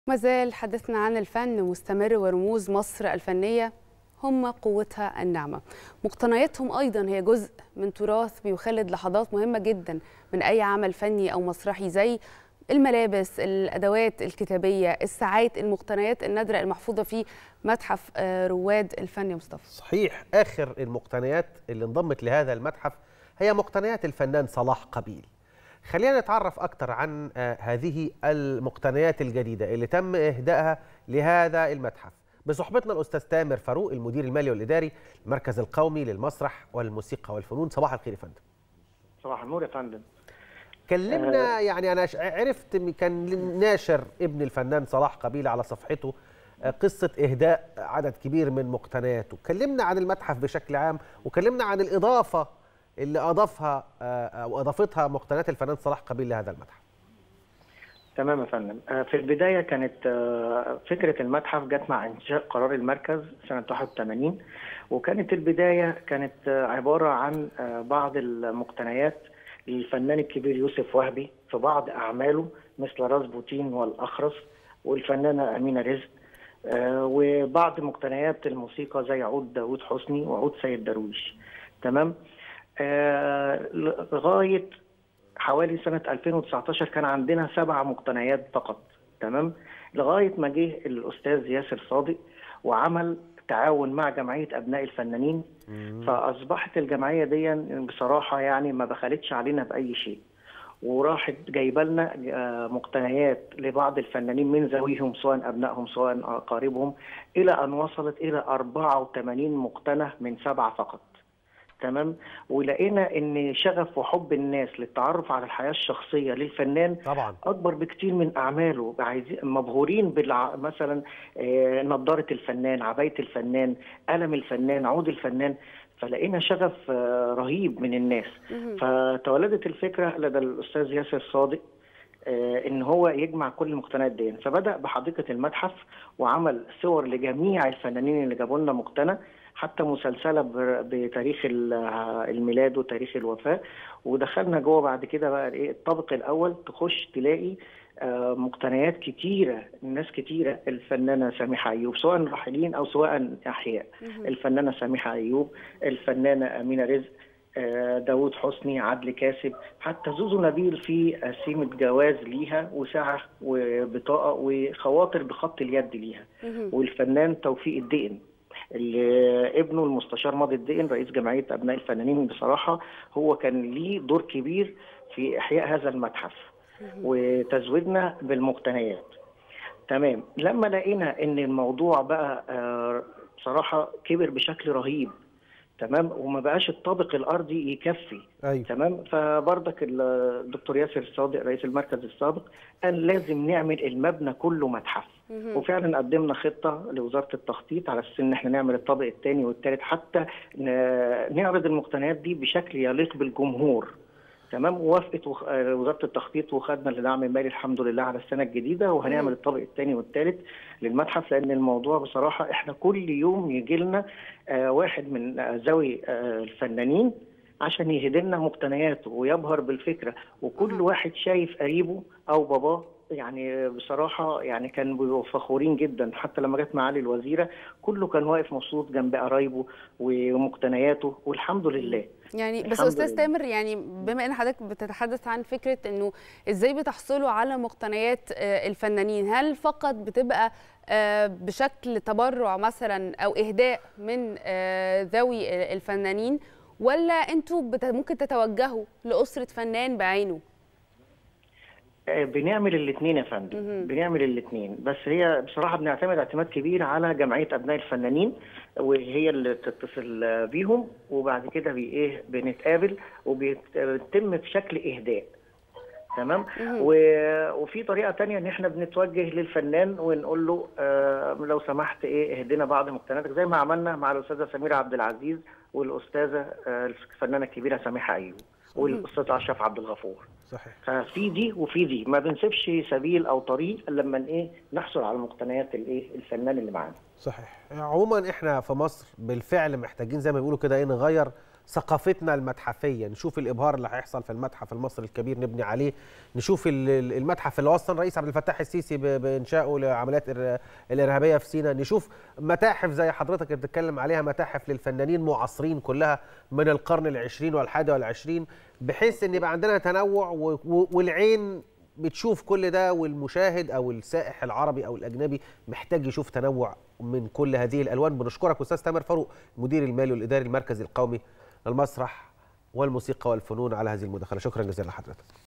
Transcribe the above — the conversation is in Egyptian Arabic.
ما زال حديثنا عن الفن مستمر ورموز مصر الفنية هم قوتها الناعمة مقتنياتهم أيضا هي جزء من تراث بيخلد لحظات مهمة جدا من أي عمل فني أو مسرحي زي الملابس الأدوات الكتابية الساعات المقتنيات النادرة المحفوظة في متحف آه، رواد الفن يا مصطفى صحيح آخر المقتنيات اللي انضمت لهذا المتحف هي مقتنيات الفنان صلاح قبيل خلينا نتعرف أكثر عن آه، هذه المقتنيات الجديدة اللي تم إهدائها لهذا المتحف بصحبتنا الأستاذ تامر فاروق المدير المالي والإداري المركز القومي للمسرح والموسيقى والفنون صباح الخير يا فندم صباح النور يا فندم كلمنا يعني انا ش- عرفت م- كان ناشر ابن الفنان صلاح قبيل على صفحته آه، قصه اهداء عدد كبير من مقتنياته كلمنا عن المتحف بشكل عام وكلمنا عن الاضافه اللي اضافها آه، او اضافتها مقتنيات الفنان صلاح قبيل لهذا المتحف تمام يا فندم آه، في البداية كانت آه، فكرة المتحف جت مع إنشاء قرار المركز سنة 81 وكانت البداية كانت آه، عبارة عن آه، بعض المقتنيات للفنان الكبير يوسف وهبي في بعض أعماله مثل راسبوتين والأخرس والفنانة أمينة رزق آه، وبعض مقتنيات الموسيقى زي عود داوود حسني وعود سيد درويش تمام آه، لغاية حوالي سنة 2019 كان عندنا سبع مقتنيات فقط تمام لغاية ما جه الأستاذ ياسر صادق وعمل تعاون مع جمعية أبناء الفنانين فأصبحت الجمعية دي بصراحة يعني ما بخلتش علينا بأي شيء وراحت جايبه لنا آه، مقتنيات لبعض الفنانين من ذويهم سواء ابنائهم سواء اقاربهم الى ان وصلت الى 84 مقتنى من سبعه فقط. تمام ولقينا ان شغف وحب الناس للتعرف على الحياه الشخصيه للفنان طبعا اكبر بكتير من اعماله عايزين مبهورين بالع... مثلا آه، نضاره الفنان عبايه الفنان قلم الفنان عود الفنان فلقينا شغف آه، رهيب من الناس فتولدت الفكره لدى الاستاذ ياسر صادق آه، ان هو يجمع كل المقتنيات دي فبدا بحديقه المتحف وعمل صور لجميع الفنانين اللي جابوا لنا مقتنى حتى مسلسله ب- بتاريخ ال- الميلاد وتاريخ الوفاه ودخلنا جوه بعد كده بقى ايه الطابق الاول تخش تلاقي آه، مقتنيات كتيره ناس كتيره الفنانه سامحه ايوب سواء راحلين او سواء احياء الفنانه سامحه ايوب الفنانه امينه رزق آه، داوود حسني عدلي كاسب حتى زوزو نبيل في قسيمة جواز ليها وساعة وبطاقة وخواطر بخط اليد ليها والفنان توفيق الدقن اللي ابنه المستشار ماضي الدقن رئيس جمعية أبناء الفنانين بصراحة هو كان ليه دور كبير في إحياء هذا المتحف وتزويدنا بالمقتنيات تمام لما لقينا ان الموضوع بقى آه، بصراحه كبر بشكل رهيب تمام وما بقاش الطابق الارضي يكفي ايوه تمام فبرضك ال- الدكتور ياسر الصادق رئيس المركز السابق قال لازم نعمل المبنى كله متحف وفعلا قدمنا خطه لوزاره التخطيط على اساس ان احنا نعمل الطابق الثاني والثالث حتى ن- نعرض المقتنيات دي بشكل يليق بالجمهور تمام ووافقت وخ- آه، وزاره التخطيط وخدنا لدعم مالي الحمد لله على السنه الجديده وهنعمل الطابق الثاني والثالث للمتحف لان الموضوع بصراحه احنا كل يوم يجي لنا آه، واحد من آه، ذوي آه، الفنانين عشان يهدي لنا مقتنياته ويبهر بالفكره وكل واحد شايف قريبه او باباه يعني بصراحة يعني كانوا بيبقوا فخورين جدا حتى لما جت معالي الوزيرة كله كان واقف مبسوط جنب قرايبه ومقتنياته والحمد لله يعني بس الحمد استاذ لله. تامر يعني بما ان حضرتك بتتحدث عن فكره انه ازاي بتحصلوا على مقتنيات آه، الفنانين هل فقط بتبقى آه، بشكل تبرع مثلا او اهداء من آه، ذوي الفنانين ولا انتوا بت- ممكن تتوجهوا لاسره فنان بعينه آه، بنعمل الاثنين يا فندم بنعمل الاثنين بس هي بصراحه بنعتمد اعتماد كبير على جمعيه ابناء الفنانين وهي اللي تتصل آه، بيهم وبعد كده بي ايه بنتقابل وبيتم بشكل اهداء تمام و- وفي طريقه تانية ان احنا بنتوجه للفنان ونقول له آه لو سمحت ايه اهدنا بعض مقتنياتك زي ما عملنا مع الاستاذه سميره عبد العزيز والاستاذه آه الفنانه الكبيره سامحه ايوب والاستاذ اشرف عبد الغفور صحيح ففي دي وفي دي ما بنسيبش سبيل او طريق الا لما ايه نحصل على مقتنيات الايه الفنان اللي معانا صحيح عموما احنا في مصر بالفعل محتاجين زي ما بيقولوا كده ايه نغير ثقافتنا المتحفيه نشوف الابهار اللي هيحصل في المتحف المصري الكبير نبني عليه نشوف ال- ال- المتحف اللي وصل الرئيس عبد الفتاح السيسي ب- بانشائه لعمليات الر- الارهابيه في سيناء نشوف متاحف زي حضرتك اللي بتتكلم عليها متاحف للفنانين معاصرين كلها من القرن العشرين والحادي والعشرين بحيث ان يبقى عندنا تنوع و- و- والعين بتشوف كل ده والمشاهد او السائح العربي او الاجنبي محتاج يشوف تنوع من كل هذه الالوان بنشكرك استاذ تامر فاروق مدير المالي والاداري المركزي القومي للمسرح والموسيقى والفنون على هذه المداخله شكرا جزيلا لحضرتك